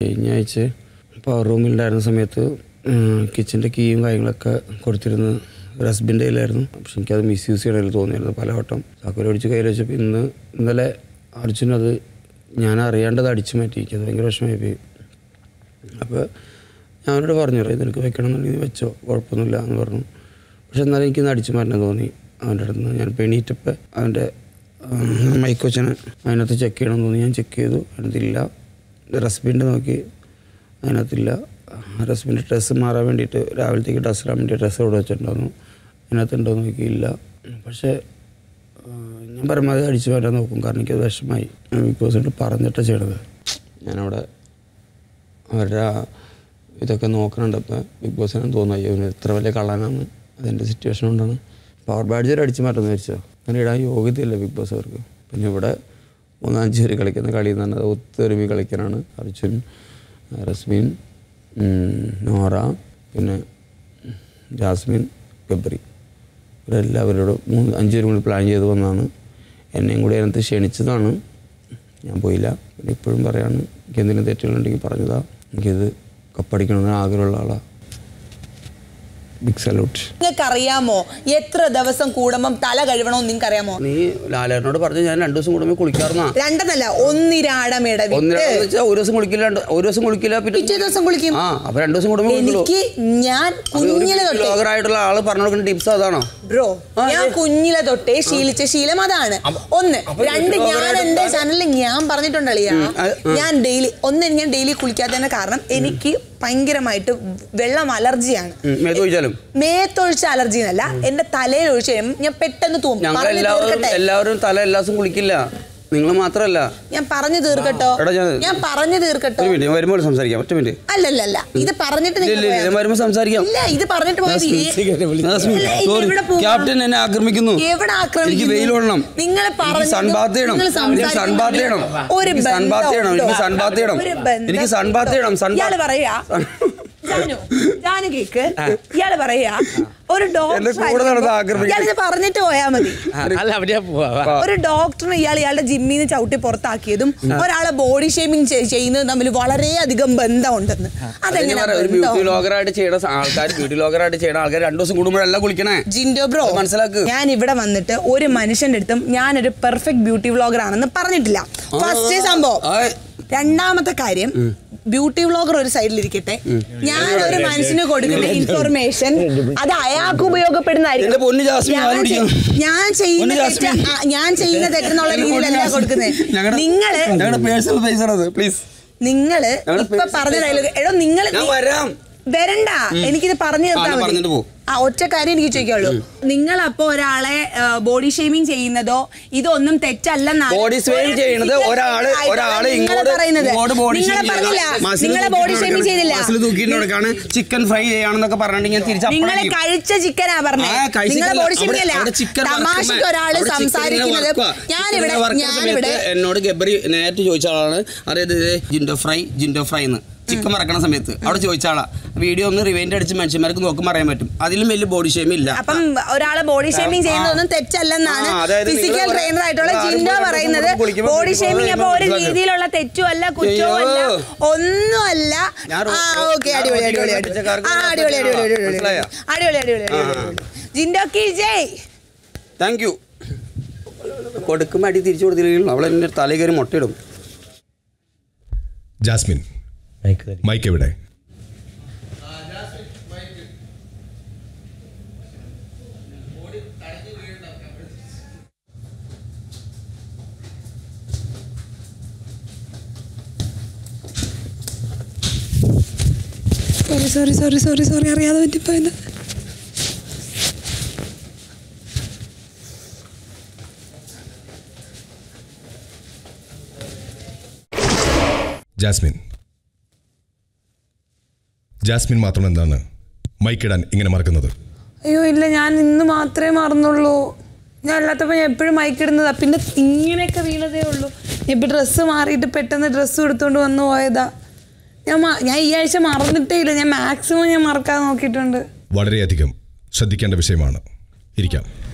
കഴിഞ്ഞ ആഴ്ച പവർ റൂമിലുണ്ടായിരുന്ന സമയത്ത് കിച്ചൻ്റെ കീയും കാര്യങ്ങളൊക്കെ കൊടുത്തിരുന്ന ഒരു ഹസ്ബൻഡ് കയ്യിലായിരുന്നു പക്ഷെ എനിക്കത് മിസ്യൂസ് ചെയ്യണമെന്ന് തോന്നിയായിരുന്നു പലവട്ടം ചാക്കോല അടിച്ച് കയ്യിൽ വെച്ചപ്പോൾ ഇന്ന് ഇന്നലെ അർജുനത് ഞാൻ അറിയാണ്ടത് അടിച്ചു മാറ്റി എനിക്കത് ഭയങ്കര വിഷമമായി പോയി അപ്പോൾ ഞാൻ അവനോട് പറഞ്ഞു "റേ, നിനക്ക് വെക്കണം എന്നുണ്ടെങ്കിൽ വെച്ചോ കുഴപ്പമൊന്നുമില്ല എന്ന് പറഞ്ഞു പക്ഷെ എന്നാലും എനിക്കിന്ന് അടിച്ചു മാറ്റാൻ തോന്നി അവൻ്റെ അടുത്ത് നിന്ന് ഞാൻ പെണീറ്റപ്പോൾ അവൻ്റെ മൈക്ക് വെച്ചനെ അതിനകത്ത് ചെക്ക് ചെയ്യണം തോന്നി ഞാൻ ചെക്ക് ചെയ്തു അതിനകത്തില്ല റെസിപ്പിൻ്റെ നോക്കി അതിനകത്തില്ല റെസിപ്പിൻ്റെ ഡ്രസ്സ് മാറാൻ വേണ്ടിയിട്ട് രാവിലത്തേക്ക് ഡ്രസ്സ് ഇടാൻ വേണ്ടി ഡ്രസ്സ് ഇവിടെ വെച്ചിട്ടുണ്ടായിരുന്നു അതിനകത്ത് ഉണ്ടോ എന്ന് നോക്കിയില്ല പക്ഷേ ആ, ഞാൻ പരമാവധി അടിച്ചു മാറ്റാൻ നോക്കും കാരണം എനിക്കത് വിഷമായി ഞാൻ ബിഗ് ബോസിനോട് പറഞ്ഞിട്ട് ചെയ്യണത് ഞാനവിടെ അവരുടെ ആ ഇതൊക്കെ നോക്കണുണ്ടപ്പോൾ ബിഗ് ബോസിനും തോന്നുന്നു അയ്യോ ഇവന് ഇത്ര വലിയ കള്ളനാണ് അതിൻ്റെ സിറ്റുവേഷൻ കൊണ്ടാണ് പവർ ബാഡ്ജ് ഒരു അടിച്ചു മാറ്റുമെന്ന് വെച്ചോ അങ്ങനെ ഇടാൻ യോഗ്യതയില്ല ബിഗ് ബോസ് അവർക്ക് പിന്നെ ഇവിടെ മൂന്നഞ്ച് പേര് കളിക്കുന്ന കളി എന്ന് പറഞ്ഞാൽ ഒത്തൊരുമി കളിക്കാനാണ് അർജുൻ റസ്മീൻ ഉം, നോറ പിന്നെ ജാസ്മിൻ ഗബ്രി ഇവരെല്ലാവരോടും മൂന്ന് അഞ്ച് പേരും കൂടി പ്ലാൻ ചെയ്ത് വന്നതാണ് എന്നെയും കൂടി അതിനകത്ത് ക്ഷണിച്ചതാണ് ഞാൻ പോയില്ല പിന്നെ ഇപ്പോഴും പറയാണ് എനിക്ക് എന്തെങ്കിലും തെറ്റുകളുണ്ടെങ്കിൽ പറഞ്ഞതാ എനിക്കിത് കപ്പടിക്കണമെന്ന് ആഗ്രഹമുള്ള ആളാണ് ബിഗ് സല്യൂട്ട് നിങ്ങൾക്ക് അറിയാമോ എത്ര ദിവസം കൂടുമ്പം തല കഴുകണമെന്ന് നിങ്ങൾക്ക് അറിയാമോ നീ ലാലേട്ടനോട് പറഞ്ഞു ഞാൻ രണ്ടു ദിവസം കൂടുമ്പോൾ കുളിക്കാറുന്നാ രണ്ടെന്നല്ല ഒന്നിരാടം ഇടവിട്ട് ഒന്നിനാന്ന് വെച്ചാൽ ഒരു ദിവസം കുളിക്കില്ല രണ്ട് ഒരു ദിവസം കുളിക്കില്ല പിറ്റേ പിന്നെ ദിവസം കുളിക്കും ആ അപ്പൊ രണ്ടു ദിവസം കൂടുമ്പോൾ കുളിക്കുള്ളൂ എനിക്ക് ഞാൻ കുഞ്ഞിലെ തൊട്ടേ ബ്ലോഗറായിട്ടുള്ള ആള് പറഞ്ഞു കൊടുക്കുന്ന ടിപ്സ് അതാണോ ബ്രോ ആ, ഞാൻ ഏ. കുഞ്ഞിലെ തൊട്ടേ ശീലിച്ച ശീലം അതാണ് ഒന്ന് അപ്പൊ രണ്ട് വീട്ടിൽ ഞാൻ വേറെ എന്റെ ചാനലിൽ ഞാൻ പറഞ്ഞിട്ടുണ്ടല്ലോ ഉം, അത്, ഉം. ഞാൻ ഡെയിലി ഒന്ന് ഞാൻ ഡെയിലി കുളിക്കാത്തതിന്റെ കാരണം എനിക്ക് ഭയങ്കരമായിട്ട് വെള്ളം അലർജിയാണ് മേത്ത് ചോദിച്ചാലും മേത്തൊഴിച്ച അലർജി എന്നല്ല എന്റെ തലയിൽ ഒഴിച്ച് കഴിയുമ്പോൾ ഞാൻ പെട്ടെന്ന് തൂവും ഞങ്ങൾ പറഞ്ഞു എല്ലാവരും തീർക്കട്ടെ എല്ലാവരും തല എല്ലാ ദിവസവും കുളിക്കില്ല നിങ്ങൾ മാത്രമല്ല ഞാൻ പറഞ്ഞു തീർക്കട്ടോ എടാ, ഞാൻ- ഞാൻ പറഞ്ഞു തീർക്കട്ടോ ഒരു മിനിറ്റ് വരുമ്പോൾ സംസാരിക്കാം ഒറ്റ മിനിറ്റ് അല്ലല്ലല്ല ഇത് പറഞ്ഞിട്ട് ഇല്ല നിങ്ങൾ ഇല്ല പോയാ ഞാൻ മതി. വരുമ്പോൾ സംസാരിക്കാം ഇല്ല ഇത് പറഞ്ഞിട്ട് പോയത് ഈ- നാസ്മിൻ, ഇല്ല, ഇത് sorry. എവിടെ പോവാ? ക്യാപ്റ്റൻ എന്നെ ആക്രമിക്കുന്നു എവിടെ ആക്രമിക്കുന്നു? എനിക്ക് വെയിൽ കൊള്ളണം നിങ്ങൾ എനിക്ക് പറഞ്ഞത് സൺബാത്ത് ചെയ്യണം നിങ്ങൾ എനിക്ക് സംസാരിക്കുന്നത് സൺബാത്ത് ചെയ്യണം ഒരു എനിക്ക് സൺബാത്ത് ചെയ്യണം എനിക്ക് ബന്ധവുമില്ല. സൺബാത്ത് ചെയ്യണം ഒരു ബന്ധം എനിക്ക് സൺബാത്ത് ചെയ്യണം ഇയാള് സൺബാത്ത് പറയാ ജാനു ജാനു കേക്ക് ഇയാള് പറയാ ഒരു എന്നെ കൂടെ നടന്ന് ഡോക്ടർ ആക്രമിക്കും. ഇയാളിത് പറഞ്ഞിട്ട് പോയാ മതി അല്ല അവിടെ പോവാ ഒരു ഡോക്ടറിനെ ഇയാൾ ഇയാളുടെ ജിമ്മിൽ നിന്ന് ചവിട്ടി പുറത്താക്കിയതും ഒരാളെ ബോഡി ഷേമിങ് ചെയ്യുന്നതും തമ്മിൽ വളരെയധികം ബന്ധമുണ്ടെന്ന് അതെങ്ങനെ ഒരു ബ്യൂട്ടി വ്ലോഗറായിട്ട് ചെയ്യണ ആൾക്കാർ ബ്യൂട്ടി വ്ലോഗറായിട്ട് ചെയ്യണ ആൾക്കാർ രണ്ടു ദിവസം കൂടുമ്പോഴല്ല കുളിക്കണേ ജിൻഡോ ബ്രോ അത് മനസ്സിലാക്ക്. ഞാൻ ഇവിടെ വന്നിട്ട് ഒരു മനുഷ്യന്റെ അടുത്തും ഞാനൊരു പെർഫെക്റ്റ് ബ്യൂട്ടി വ്ളോഗർ ആണെന്ന് പറഞ്ഞിട്ടില്ല ഫസ്റ്റ് സംഭവം ആ, രണ്ടാമത്തെ കാര്യം ബ്യൂട്ടി വ്ളോഗർ ഒരു സൈഡിലിരിക്കട്ടെ ഞാൻ ഒരു മനുഷ്യന് കൊടുക്കുന്ന ഇൻഫർമേഷൻ അത് അയാൾക്ക് ഉപയോഗപ്പെടുന്നതായിരിക്കും എന്റെ പൊന്ന് ജാസ്മിൻ, ഞാൻ ആരും ചെയ്- പിടിക്കണം. ഞാൻ ചെയ്യുന്ന പൊന്ന് തെറ്റ് ജാസ്മിൻ. ആ, ഞാൻ ചെയ്യുന്ന തെറ്റെന്നുള്ള രീതിയിലല്ല കൊടുക്കുന്നത് നിങ്ങള് ഞങ്ങളുടെ പേഴ്സണൽ പൈസ ആണത് പ്ലീസ് നിങ്ങള് ഞങ്ങളുടെ ഇപ്പൊ പേഴ്സണൽ പറഞ്ഞ പൈസ. ഡയലോഗ് എടോ നിങ്ങൾ ഞാൻ വരാം വരണ്ട എനിക്കിത് പറഞ്ഞു ആ, തീർത്താൽ എന്നാ മതി പറഞ്ഞിട്ട് പോ. ആ ഒറ്റ കാര്യം എനിക്ക് ചോദിക്കുള്ളൂ നിങ്ങൾ അപ്പോ ഒരാളെ ബോഡി ഷേമിങ് ചെയ്യുന്നതോ ഇതൊന്നും തെറ്റല്ലെന്നാണ് Body shaming ചെയ്യുന്നത് ഒരാള് ഒരാള് ഇങ്ങോട്ട് ഇങ്ങോട്ട് ബോഡി നിങ്ങളെ ബോഡി ഷേമിങ് ചെയ്തില്ല മസിൽ തൂക്കിയിട്ടോടക്കാണ് ചിക്കൻ ഫ്രൈ ചെയ്യാണെന്നൊക്കെ പറഞ്ഞിട്ടുണ്ടെങ്കിൽ ഞാൻ തിരിച്ച് നിങ്ങൾ അപ്പഴേക്കും കഴിച്ച ചിക്കനാ പറഞ്ഞേ ആ, കഴിച്ച നിങ്ങളെ chicken ബോഡി അല്ല. ഷേമിങ് അല്ല അവിടെ- അവിടെ chicken തമാശക്ക് വറുക്കുമ്പോ- ഒരാള് അവിടെ chicken ഇങ്ങനെ സംസാരിക്കുന്നത് വറുക്കുവാ. ഞാനിവിടെ chicken വറുക്കുന്ന ഞാനിവിടെ സമയത്ത് എന്നോട് ഗബ്രി നേരിട്ട് ചോദിച്ച ആളാണ് അതായത് ജിൻഡോ ഫ്രൈ ജിൻഡോ ഫ്രൈ എന്ന് ചിക്കൻ വറക്കണ സമയത്ത് അവിടെ ചോദിച്ച ആളാ വീഡിയോ ഒന്ന് റിവൈൻഡ് അടിച്ച് മനുഷ്യന്മാർക്ക് നോക്കുമ്പോൾ അറിയാൻ പറ്റും അതിലും വലിയ ബോഡി ഷേമി ഇല്ല അപ്പം ഒരാളെ ബോഡി ഷേമിങ് ആ. ചെയ്യുന്നതൊന്നും തെറ്റല്ലെന്നാണ് ആ, അതായത് നിങ്ങള് ഫിസിക്കൽ പറ- ട്രെയിനർ ആയിട്ടുള്ള ആ, ജിൻഡോ ആരും പറയുന്നത് കുളിക്കുമ്പോൾ ബോഡി കുളിക്കുമ്പോൾ ഷേമിങ് അപ്പൊ ഒരു മനസ്സിലാക്കും. രീതിയിലുള്ള തെറ്റും അല്ല കുറ്റവും അല്ല അയ്യോ. ഒന്നുമല്ല ഞാൻ ആ റോ- ഓക്കെ ഞാൻ അടിപൊളി റോട്ടി അടിപൊളി വെള്ള അടിപൊളി പിച്ചക്കാർക്ക് ആ അടിപൊളി അടിപൊളി അടിപൊളി അടിപൊളി മനസ്സിലായോ? അടിപൊളി അടിപൊളി അടിപൊളി അടിപൊളി ജിൻഡോ കി ജയ് താങ്ക് യു കൊടുക്കുമ്പോൾ അടി തിരിച്ചു കൊടുത്തില്ലെങ്കിൽ അവൾ എൻ്റെ തലയിൽ കയറി മുട്ടയിടും ജാസ്മിൻ മൈക്ക് എവിടെ sorry sorry sorry sorry sorry അറിയാതെ പറ്റിപ്പോയത് ജാസ്മിൻ ജാസ്മിൻ മാത്രം എന്താണ് മൈക്കിടാൻ ഇങ്ങനെ മറക്കുന്നത് അയ്യോ ഇല്ല ഞാൻ ഇന്ന് മാത്രമേ മറന്നുള്ളൂ ഞാൻ അല്ലാത്തപ്പോൾ ഞാൻ എപ്പോഴും മയക്കിടുന്നതാ പിന്നെ ഇങ്ങനെയൊക്കെ വീണതേ ഉള്ളൂ ഞാൻ ഇപ്പം ഡ്രസ്സ് മാറിയിട്ട് പെട്ടെന്ന് ഡ്രസ്സ് എടുത്തുകൊണ്ട് വന്നു പോയതാ ഞാൻ മ- ഞാൻ ഈ ആഴ്ച മറന്നിട്ടേ ഇല്ല ഞാൻ മാക്സിമം ഞാൻ മറക്കാതെ നോക്കിയിട്ടുണ്ട് വളരെയധികം ശ്രദ്ധിക്കേണ്ട വിഷയമാണ് ഇരിക്കാം